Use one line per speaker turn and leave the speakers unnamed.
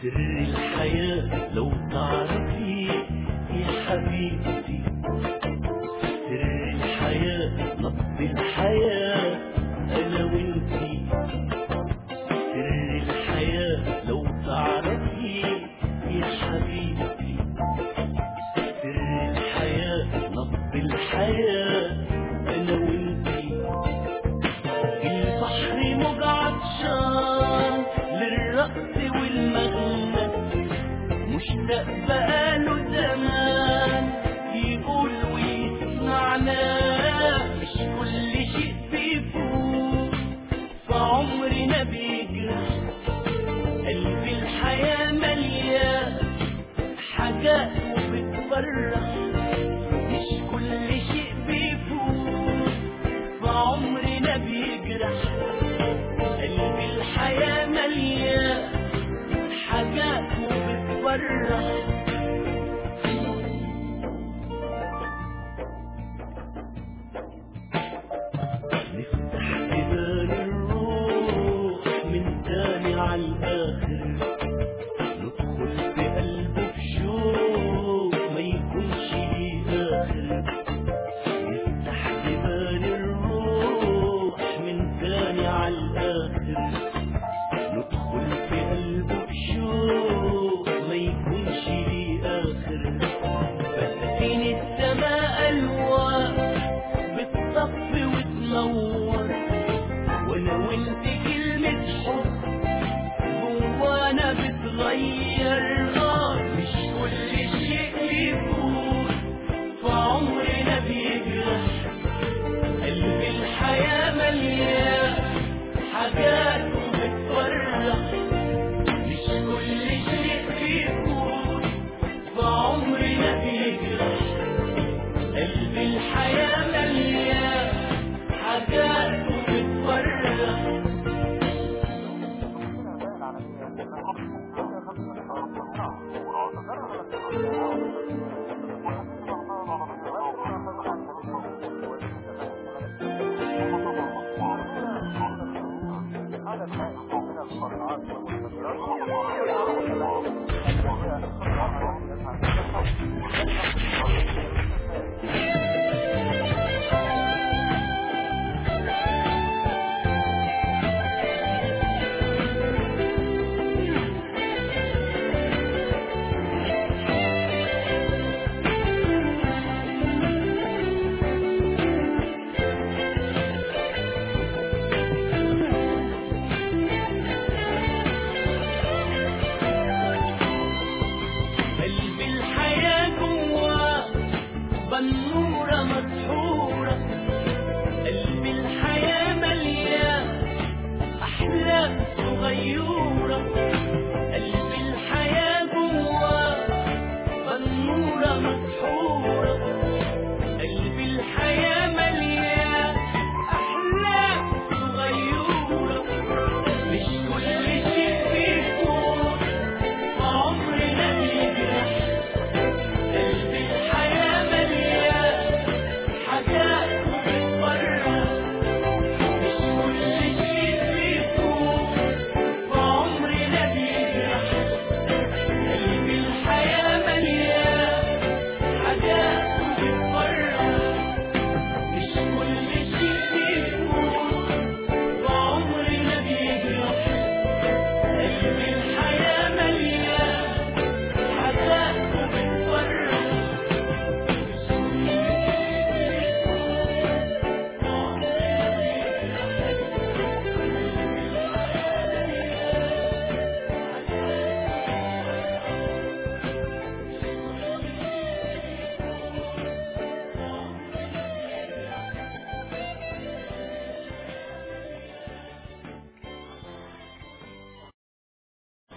سر الحياة لو تعرفي يا حبيبتي سر الحياة نبض الحياة أنا وانتي سر الحياة لو تعرفي يا حبيبتي سر الحياة نبض الحياة أنا وانتي البحر موج عطشان للرقص والمغنى مشتاق بقاله زمان يقول ويسمعنا مش كل شيء بيفوت فعمرنا بيجرح قلب الحياة مليان حاجات وبتفرح مش كل شيء بيفوت فعمرنا بيجرح قلب الحياة مليان حاجات وبتفرح نفتح جبال الروح من تاني عالآخر ندخل في قلبه بشوق ما يكونش ليه آخر نفتح جبال الروح من تاني عالآخر ندخل في قلبه بشوق ما يكونش ليه آخر فساتين السماء ألوان بتصفي وتنور وانا وانت كلمة حب جوانا بتغير اه مش كل شيء بيفوت فعمرنا بيجرح قلب الحياة مليان حاجات بتفرح مش كل شيء بيفوت فعمرنا بيجرح قلب الحياة مليان حاجات بتفرح
العالمية